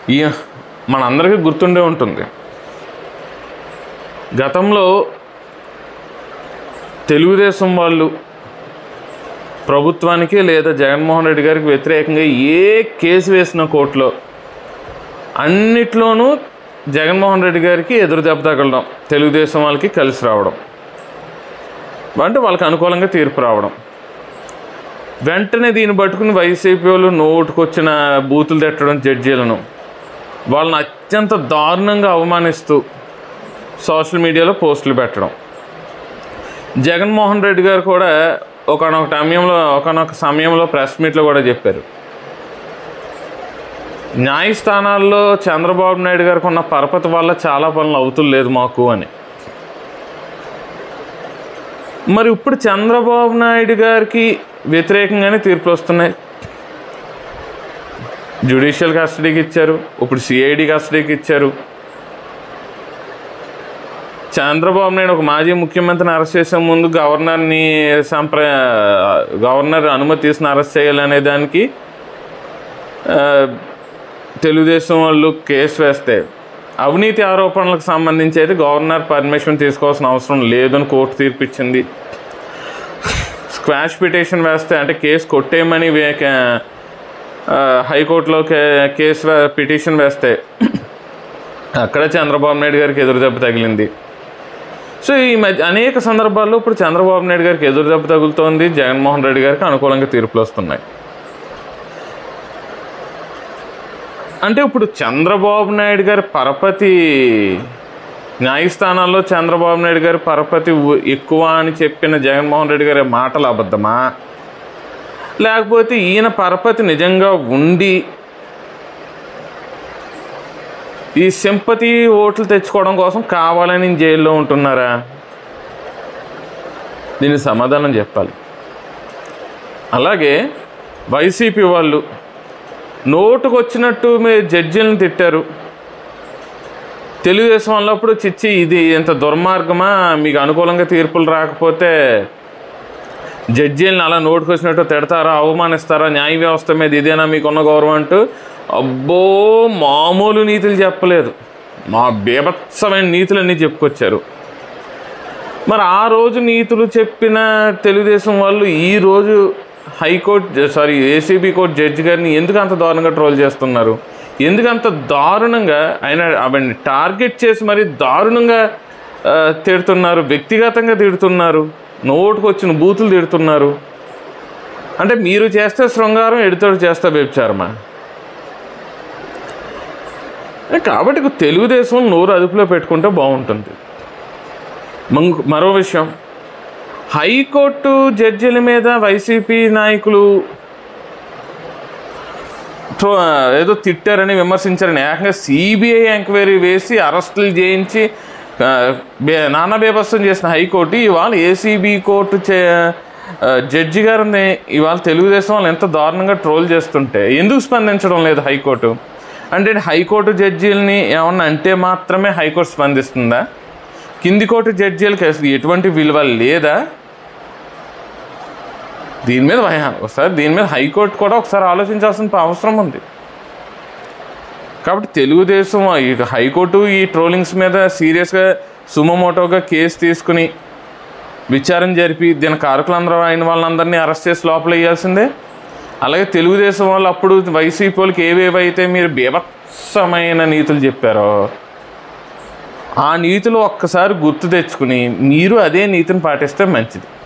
ఈ మనందరికీ గుర్తుండే ఉంటుంది గతంలో తెలుగుదేశం వాళ్ళు ప్రభుత్వానికి లేదా జగన్మోహన్ రెడ్డి గారికి వ్యతిరేకంగా ఏ కేసు వేసిన కోర్టులో అన్నిట్లోనూ జగన్మోహన్ రెడ్డి గారికి ఎదురు దెబ్బ తగలడం తెలుగుదేశం వాళ్ళకి కలిసి రావడం అంటే వాళ్ళకి అనుకూలంగా తీర్పు రావడం వెంటనే దీన్ని పట్టుకుని వైసీపీ వాళ్ళు నోటుకొచ్చిన బూతులు తిట్టడం జడ్జీలను వాళ్ళని అత్యంత దారుణంగా అవమానిస్తూ సోషల్ మీడియాలో పోస్టులు పెట్టడం జగన్మోహన్ రెడ్డి గారు కూడా ఒకనొక సమయంలో ఒకనొక సమయంలో ప్రెస్ మీట్లో కూడా చెప్పారు న్యాయస్థానాల్లో చంద్రబాబు నాయుడు గారికి ఉన్న పరపతి వల్ల చాలా పనులు అవుతులేదు మాకు అని మరి ఇప్పుడు చంద్రబాబు నాయుడు గారికి వ్యతిరేకంగానే తీర్పులు వస్తున్నాయి జ్యుడిషియల్ కస్టడీకి ఇచ్చారు ఇప్పుడు సిఐడి కస్టడీకి ఇచ్చారు చంద్రబాబు నాయుడు ఒక మాజీ ముఖ్యమంత్రిని అరెస్ట్ చేసే ముందు గవర్నర్ని సంప్ర గవర్నర్ అనుమతి తీసుకుని అరెస్ట్ చేయాలనే దానికి ఆ, తెలుగుదేశం వాళ్ళు కేసు వేస్తే అవినీతి ఆరోపణలకు సంబంధించి అయితే గవర్నర్ పర్మిషన్ తీసుకోవాల్సిన అవసరం లేదని కోర్టు తీర్పు ఇచ్చింది స్క్వాష్ పిటిషన్ వేస్తే అంటే కేసు కొట్టేయమని వే- కే- ఆ, హైకోర్టులో కే- కేసు వే- పిటిషన్ వేస్తే అక్కడ చంద్రబాబు నాయుడు గారికి ఎదురు దెబ్బ తగిలింది సో ఈ మధ్య అనేక సందర్భాల్లో ఇప్పుడు చంద్రబాబు నాయుడు గారికి ఎదురు దెబ్బ తగులుతోంది జగన్మోహన్ రెడ్డి గారికి అనుకూలంగా తీర్పులు వస్తున్నాయి అంటే ఇప్పుడు చంద్రబాబు నాయుడు గారి పరపతి న్యాయస్థానాల్లో చంద్రబాబు నాయుడు గారి పరపతి ఉ- ఎక్కువ అని చెప్పిన జగన్మోహన్ రెడ్డి గారి మాటలు అబద్ధమా లేకపోతే ఈయన పరపతి నిజంగా ఉండి ఈ సింపతి ఓట్లు తెచ్చుకోవడం కోసం కావాలని జైల్లో ఉంటున్నారా దీనికి సమాధానం చెప్పాలి అలాగే వైసీపీ వాళ్ళు నోటుకు వచ్చినట్టు మీరు జడ్జీలను తిట్టారు తెలుగుదేశం వాళ్ళప్పుడు చిచ్చి ఇది ఎంత దుర్మార్గమా మీకు అనుకూలంగా తీర్పులు రాకపోతే జడ్జీలను అలా నోటుకు వచ్చినట్టు తిడతారా అవమానిస్తారా న్యాయ వ్యవస్థ మీద ఇదేనా మీకున్న గౌరవం అంటూ అబ్బో మామూలు నీతులు చెప్పలేదు మా బీభత్సమైన నీతులన్నీ చెప్పుకొచ్చారు మరి ఆ రోజు నీతులు చెప్పిన తెలుగుదేశం వాళ్ళు ఈ రోజు high court sorry ACB court judge గారిని ఎందుకు అంత దారుణంగా ట్రోల్ చేస్తున్నారు ఎందుకు అంత దారుణంగా ఆయన అవన్నీ టార్గెట్ చేసి మరి దారుణంగా ఆ, తిడుతున్నారు వ్యక్తిగతంగా తిడుతున్నారు నోటుకు వచ్చిన బూతులు తిడుతున్నారు అంటే మీరు చేస్తే శృంగారం ఎడితోడు చేస్తే వ్యభిచారమా కాబట్టి తెలుగుదేశం నోరు అదుపులో పెట్టుకుంటే బాగుంటుంది మంగ్ మరో విషయం హైకోర్టు జడ్జిల మీద వైసీపీ నాయకులు ట్రో- ఏదో తిట్టారని విమర్శించారని ఏకంగా సిబిఐ ఎంక్వైరీ వేసి అరెస్టులు చేయించి ఆ, బే- నానా బేబస్సం చేసిన హైకోర్టు ఇవాళ ఏసీబీ కోర్టు చే ఆ, జడ్జి గారిని ఇవాళ తెలుగుదేశం వాళ్ళు ఎంత దారుణంగా ట్రోల్ చేస్తుంటే ఎందుకు స్పందించడం లేదు హైకోర్టు అంటే హైకోర్టు జడ్జీలని ఏమన్నా అంటే మాత్రమే హైకోర్టు స్పందిస్తుందా కింది కోర్టు జడ్జీలకి అసలు ఎటువంటి విలువ లేదా దీని మీద భయ- ఒకసారి దీని మీద హైకోర్టు కూడా ఒకసారి ఆలోచించాల్సిన అవసరం ఉంది కాబట్టి తెలుగుదేశం ఈ హైకోర్టు ఈ ట్రోలింగ్స్ మీద సీరియస్గా సుమోటోగా కేసు తీసుకుని విచారణ జరిపి దీని కారకులందరూ అయిన వాళ్ళందరినీ అరెస్ట్ చేసి లోపల వేయాల్సిందే అలాగే తెలుగుదేశం వాళ్ళు అప్పుడు వైసీపీ వాళ్ళకి ఏవేవైతే మీరు బీభత్సమైన నీతులు చెప్పారో ఆ నీతులు ఒక్కసారి గుర్తు తెచ్చుకుని మీరు అదే నీతిని పాటిస్తే మంచిది